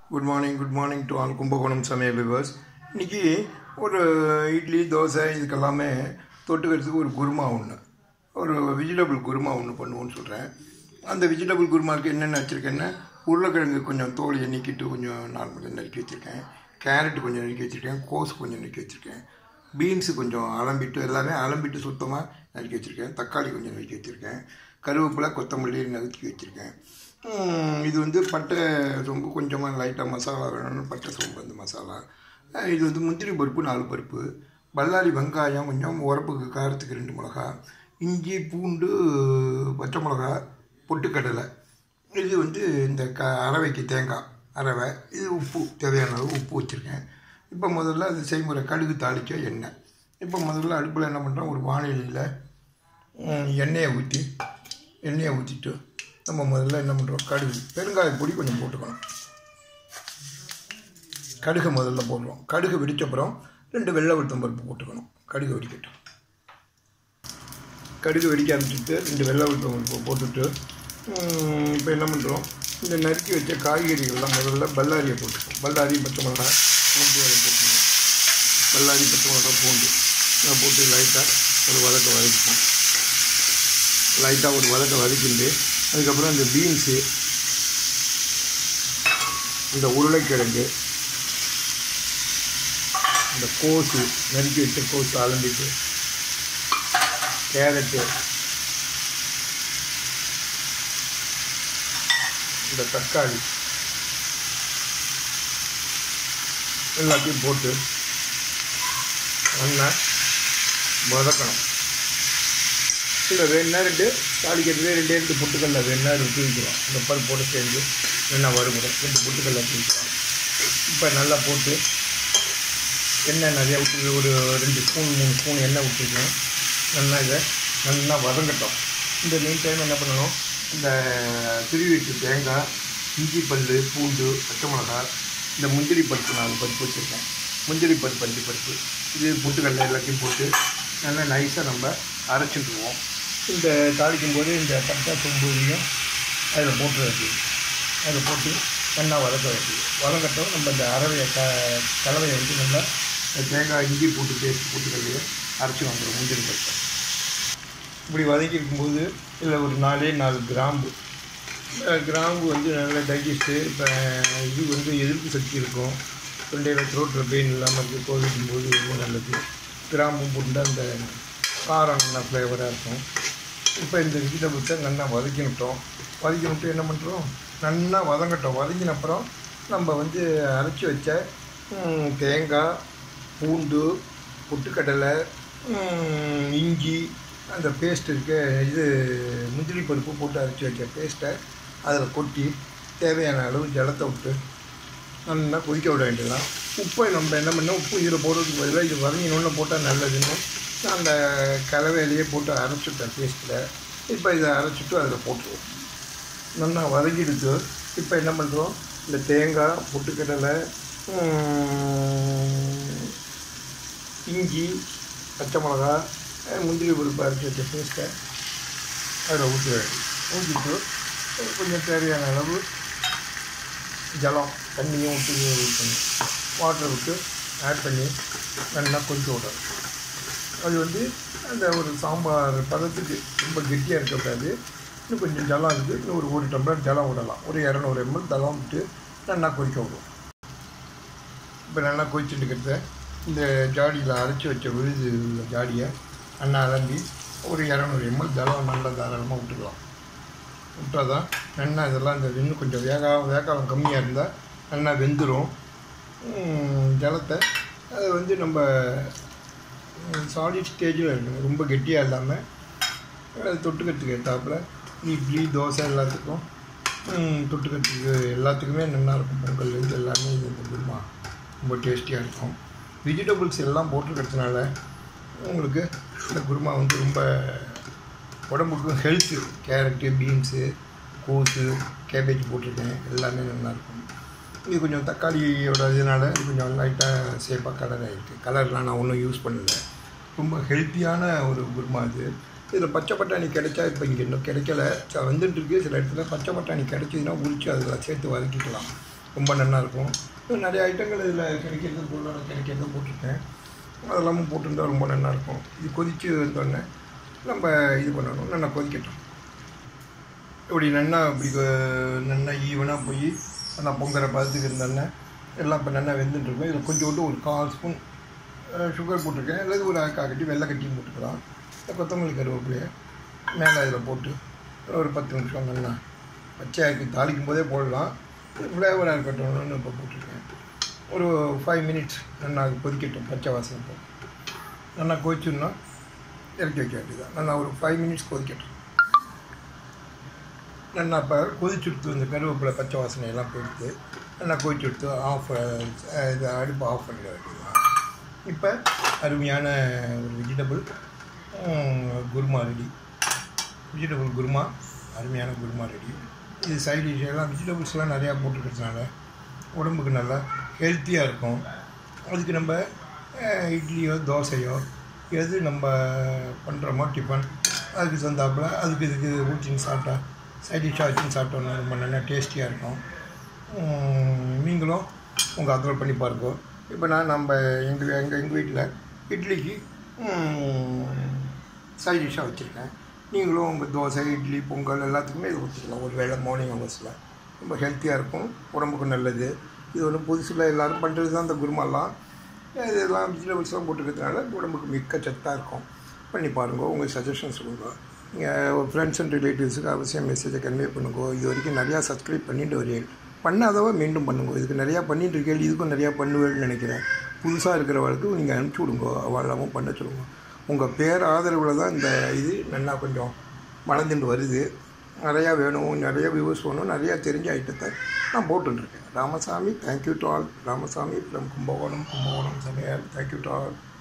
good morning good morning to all Kumbakonam சமையல் viewers இன்றைக்கி ஒரு இட்லி தோசை இதுக்கெல்லாமே தொட்டுக்கிறதுக்கு ஒரு குருமா ஒன்று ஒரு வெஜிடபிள் குருமா ஒன்று பண்ணுவோன்னு சொல்கிறேன் அந்த வெஜிடபிள் குருமாவுக்கு என்னென்ன வச்சுருக்கேன்னா உருளைக்கிழங்கு கொஞ்சம் தோலியை நீக்கிட்டு கொஞ்சம் நார்மலாக நறுக்கி வச்சுருக்கேன் கேரட் கொஞ்சம் நறுக்கி வச்சுருக்கேன் கோஸ் கொஞ்சம் நறுக்கி வச்சுருக்கேன் பீன்ஸு கொஞ்சம் அலம்பிட்டு எல்லாமே அலம்பிட்டு சுத்தமாக நறுக்கி வச்சுருக்கேன் தக்காளி கொஞ்சம் நறுக்கி வச்சுருக்கேன் கருவேப்பிலை கொத்தமல்லி நறுக்கி வச்சுருக்கேன் ம், இது வந்து பட்டை சோம்பு கொஞ்சமாக லைட்டாக மசாலா வேணும்னு பட்டை சோம்பு அந்த மசாலா அஹ் இது வந்து முந்திரி பருப்பு நாலு பருப்பு பல்லாரி வெங்காயம் கொஞ்சம் உரப்புக்கு காரத்துக்கு ரெண்டு மிளகா இஞ்சி பூண்டு பச்சை மிளகா பொட்டுக்கடலை இது வந்து இந்த க அரவைக்கு தேங்காய் அரவை இது உப்பு தேவையான அளவு உப்பு வச்சுருக்கேன் இப்போ முதல்ல அது செய்முறை கடுகு தாளிக்க எண்ணெய் இப்போ முதல்ல அடுப்பில் என்ன பண்ணுறோம் ஒரு வானிலையில் ம், எண்ணெயை ஊற்றி எண்ணெயை ஊற்றிட்டு நம்ம முதல்ல என்ன பண்ணுறோம் கடுகு பெருங்காய பொடி கொஞ்சம் போட்டுக்கணும் கடுகு முதல்ல போடுறோம் கடுகு வெடிச்சப்புறம் ரெண்டு வெள்ளை உளுத்தம் பருப்பு போட்டுக்கணும் கடுகு வெடிக்கட்டும் கடுகு வெடிக்க ஆரம்பிச்சுட்டு ரெண்டு வெள்ளை உளுத்தம் பருப்பு போட்டுட்டு ம், இப்போ என்ன பண்ணுறோம் இந்த நறுக்கி வச்ச காய்கறிகள்லாம் முதல்ல பல்லாரியை போட்டுக்கணும் பல்லாரி பச்சை மிளகாய் பூண்டு அதை போட்டுக்கணும் பல்லாரி பச்சை மிளகாய் பூண்டு அதை போட்டு லைட்டாக ஒரு வதக்க வதக்கிப்போம் லைட்டாக ஒரு வதக்க வதக்கிண்டு அதுக்கப்புறம் இந்த பீன்ஸு இந்த உருளைக்கிழங்கு இந்த கோஸு நறுக்கி வச்ச கோஸு அலம்பிட்டு கேரட்டு இந்த தக்காளி எல்லாத்தையும் போட்டு நல்லா வதக்கணும் இல்லை வேணா ரெண்டு தாளிக்கிறதுலே ரெண்டே ரெண்டு பொட்டுக்கல்ல வேணா ரெண்டு தூக்கிக்கிறோம் இந்த பருப்போடு சேர்ந்து வேணா வறுமுறை ரெண்டு பொட்டுக்கல்ல தூக்கிக்கிறோம் இப்போ நல்லா போட்டு எண்ணெய் நிறையா விட்டு ஒரு ரெண்டு ஸ்பூன் மூணு ஸ்பூன் எண்ணெய் விட்டுருக்கோம் நல்லா இதை நல்லா வதங்கட்டும் இந்த மீன் டைம் என்ன பண்ணணும் இந்த திருவிட்டு தேங்காய் இஞ்சி பல் பூண்டு பச்சை மிளகாய் இந்த முந்திரி பருப்பு நாலு பருப்பு வச்சுருக்கேன் முந்திரி பருப்பு அஞ்சு பருப்பு இது பொட்டுக்கடலை எல்லாத்தையும் போட்டு நல்லா நைஸாக நம்ம அரைச்சிட்டுருவோம் இந்த தாளிக்கும் போது இந்த பட்டை சொம்புலையும் அதில் போட்டு வைக்கணும் அதில் போட்டு நல்லா வதக்க வைக்கணும் வதங்கட்டும் நம்ம இந்த அரவையை க கலவையை வந்து நல்லா இந்த தேங்காய் இஞ்சி போட்டு பேஸ்ட் போட்டுக்கல்லையே அரைச்சி வந்துடும் முந்திரி பருப்பு இப்படி வதக்கி இருக்கும்போது இதில் ஒரு நாலே நாலு கிராம்பு அஹ் கிராம்பு வந்து நல்ல டைஜஸ்ட்டு இப்போ இது வந்து எதிர்ப்பு சக்தி இருக்கும் தொண்டையில் த்ரோட்டில் பெயின் இல்லாமல் இருக்குது கோவிக்கும் போது ரொம்ப நல்லது கிராம்பும் போட்டு அந்த காரம் நல்லா ஃப்ளேவராக இருக்கும் இப்போ இந்த வெஜிடபிள்ஸை நல்லா வதக்கி விட்டோம் வதக்கி விட்டு என்ன பண்ணுறோம் நல்லா வதங்கட்டும் வதங்கின அப்புறம் நம்ம வந்து அரைச்சி வச்ச ம், தேங்காய் பூண்டு பொட்டுக்கடலை ம், இஞ்சி அந்த பேஸ்ட் இருக்க இது முந்திரி பருப்பு போட்டு அரைச்சி வச்ச பேஸ்ட்டை அதில் கொட்டி தேவையான அளவு ஜலத்தை விட்டு நல்லா கொதிக்க விட வேண்டியதுதான் உப்பை நம்ம என்ன பண்ணோம் உப்பு இதில் போடுறதுக்கு பதிலாக இது வதங்கினோன்னு போட்டால் நல்லதுன்னு அந்த கலவையிலேயே போட்டு அரைச்சிட்டேன் பேஸ்ட்டில் இப்போ இதை அரைச்சிட்டு அதில் போட்டுருவோம் நல்லா வதங்கிடுச்சு இப்போ என்ன பண்ணுறோம் இந்த தேங்காய் பொட்டுக்கடலை ம், இஞ்சி பச்சை மிளகா அஹ் முந்திரி பருப்பு அரைச்சி வச்ச பேஸ்ட்டை அதில் ஊற்ற வேண்டியது ஊற்றிட்டு கொஞ்சம் தேவையான அளவு ஜலம் தண்ணியும் விட்டு ஊற்றணும் வாட்டர் விட்டு ஆட் பண்ணி நல்லா கொதிக்க விடணும் அது வந்து அந்த ஒரு சாம்பார் பதத்துக்கு ரொம்ப கெட்டியாக இருக்கக்கூடாது இன்னும் கொஞ்சம் ஜலம் இருக்குது இன்னும் ஒரு ஒரு டம்ளர் ஜலம் விடலாம் ஒரு இரநூறு எம்எல் ஜலம் விட்டு நல்லா கொதிக்க விடும் இப்போ நல்லா கொதிச்சுட்டு இருக்கிறத இந்த ஜாடியில் அரைச்சி வச்ச விழுது உள்ள ஜாடியை நல்லா அலம்பி ஒரு இரநூறு எம்எல் ஜலம் நல்லா தாராளமாக விட்டுக்கலாம் விட்டால் தான் நல்லா இதெல்லாம் இந்த இன்னும் கொஞ்சம் வேகா வேகாலம் கம்மியாக இருந்தால் நல்லா வெந்துடும் ஜலத்தை அது வந்து நம்ம சாலிட் ஸ்டேஜில் இருக்கணும் ரொம்ப கெட்டியாக இல்லாமல் அது தொட்டுக்கிறதுக்கு ஏற்றாப்புல இட்லி தோசை எல்லாத்துக்கும் ம், தொட்டுக்கிறதுக்கு எல்லாத்துக்குமே நல்லா இருக்கும் பொங்கல் இது எல்லாமே இது இந்த குருமா ரொம்ப டேஸ்டியாக இருக்கும் வெஜிடபிள்ஸ் எல்லாம் போட்டிருக்கிறதுனால உங்களுக்கு இந்த குருமா வந்து ரொம்ப உடம்புக்கு ஹெல்த்து கேரட்டு பீன்ஸு கோஸு கேபேஜ் போட்டிருக்கேன் எல்லாமே நல்லாயிருக்கும் இது கொஞ்சம் தக்காளியோட இதனால் இது கொஞ்சம் லைட்டாக சேஃபாக கலர் ஆகிருக்கு கலர்லாம் நான் ஒன்றும் யூஸ் பண்ணல ரொம்ப ஹெல்த்தியான ஒரு குருமா இது இதில் பச்சை பட்டாணி கிடைச்சா இப்போ இங்கே இன்னும் கிடைக்கல ச- வந்துட்டு இருக்கு சில இடத்துல பச்சை பட்டாணி கிடைச்சதுன்னா உரிச்சு அதில் சேர்த்து வதக்கிக்கலாம் ரொம்ப நல்லா இருக்கும் இன்னும் நிறைய ஐட்டங்கள் இதில் கிடைக்கிறது பொருளாக கிடைக்கிறது போட்டிருக்கேன் அதெல்லாமும் போட்டிருந்தா ரொம்ப நல்லா இருக்கும் இது கொதித்து வந்தோடனே நம்ம இது பண்ணணும் நல்லா கொதிக்கட்டும் இப்படி நல்லா இப்படி கொ- நல்லா ஈவனாக போய் நல்லா பொங்குற பதத்துக்கு இருந்தோடனே எல்லாம் இப்போ நல்லா வெந்துட்டுருக்கும் இதில் கொஞ்சோண்டு ஒரு கால் ஸ்பூன் சுகர் போட்டிருக்கேன் அல்லது ஒரு காக்கட்டி வெள்ளை கட்டியும் போட்டுக்கலாம் இந்த கொத்தமல்லி கருவேப்பிலையை மேலே இதில் போட்டு ஒரு பத்து நிமிஷம் நல்லா பச்சையாக்கி தாளிக்கும் போதே போடலாம் ஃப்ளேவராக இருக்கட்டும்னு இப்போ போட்டிருக்கேன் ஒரு ஃபைவ் மினிட்ஸ் நல்லா அது கொதிக்கட்டும் பச்சை வாசனை போ நல்லா கொதிச்சுன்னா இறக்கி வைக்க வேண்டியதான் நல்லா ஒரு ஃபைவ் மினிட்ஸ் கொதிக்கட்டும் நல்லா இப்போ கொதிச்சுடுத்து இந்த கருவேப்பிலை பச்சை வாசனை எல்லாம் போயிடுத்து நல்லா கொதிச்சுடுத்து ஆஃப் இது அடுப்பு ஆஃப் பண்ணிட வேண்டியதுதான் இப்போ அருமையான ஒரு vegetable kurma ready vegetable kurma அருமையான குருமா ரெடி இது சைட் டிஷ் எல்லாம் வெஜிடபிள்ஸ்லாம் நிறையா போட்டுருக்கிறதுனால உடம்புக்கு நல்லா ஹெல்த்தியாக இருக்கும் அதுக்கு நம்ம அஹ், இட்லியோ தோசையோ எது நம்ம பண்ணுறோமோ டிஃபன் அதுக்கு தந்தாப்புல அதுக்கு இதுக்கு ஊற்றின்னு சாப்பிட்டா சைட் டிஷ்ஷாக வச்சுன்னு சாப்பிட்டோம்னா ரொம்ப நல்லா டேஸ்டியாக இருக்கும் உம், நீங்களும் உங்கள் அப்லோட் பண்ணி பாருங்க இப்போ நான் நம்ம எங்கள் எங்கள் எங்கள் வீட்டில் இட்லிக்கு சைட் டிஷ்ஷாக வச்சுருக்கேன் நீங்களும் உங்கள் தோசை இட்லி பொங்கல் எல்லாத்துக்குமே இது ஊற்றிக்கலாம் ஒரு வேளை மார்னிங் ஹவர்ஸில் ரொம்ப ஹெல்த்தியாக இருக்கும் உடம்புக்கு நல்லது இது ஒன்றும் புதுசில் எல்லோரும் பண்ணுறது தான் இந்த குருமாலாம் இதெல்லாம் வெஜிடபிள்ஸ்லாம் போட்டுக்கிறதுனால உடம்புக்கு மிக்க சத்தாக இருக்கும் பண்ணி பாருங்க உங்கள் சஜஷன்ஸ் கொடுங்க நீங்கள் ஃப்ரெண்ட்ஸ் அண்ட் ரிலேட்டிவ்ஸுக்கு அவசியம் மெசேஜை கன்வே பண்ணுங்க இது வரைக்கும் நிறையா சப்ஸ்கிரைப் பண்ணிட்டு வரீங்க பண்ணாதவ மீண்டும் பண்ணுங்க இதுக்கு நிறையா பண்ணிட்டு இருக்கேன் இதுக்கும் நிறையா பண்ணுவேன்னு நினைக்கிறேன் புதுசாக இருக்கிறவளுக்கு நீங்கள் அனுப்பிச்சி விடுங்க அவளாவும் பண்ண சொல்லுங்க உங்கள் பேர் ஆதரவில் தான் இந்த இது நல்லா கொஞ்சம் வளர்ந்துட்டு வருது நிறையா வேணும் நிறைய வியூஸ் வேணும் நிறையா தெரிஞ்ச ஐட்டத்தை நான் போட்டுருக்கேன் Ramasamy thank you to all Ramasamy from Kumbakonam Kumbakonam சமையல் தேங்க்யூ டு ஆல்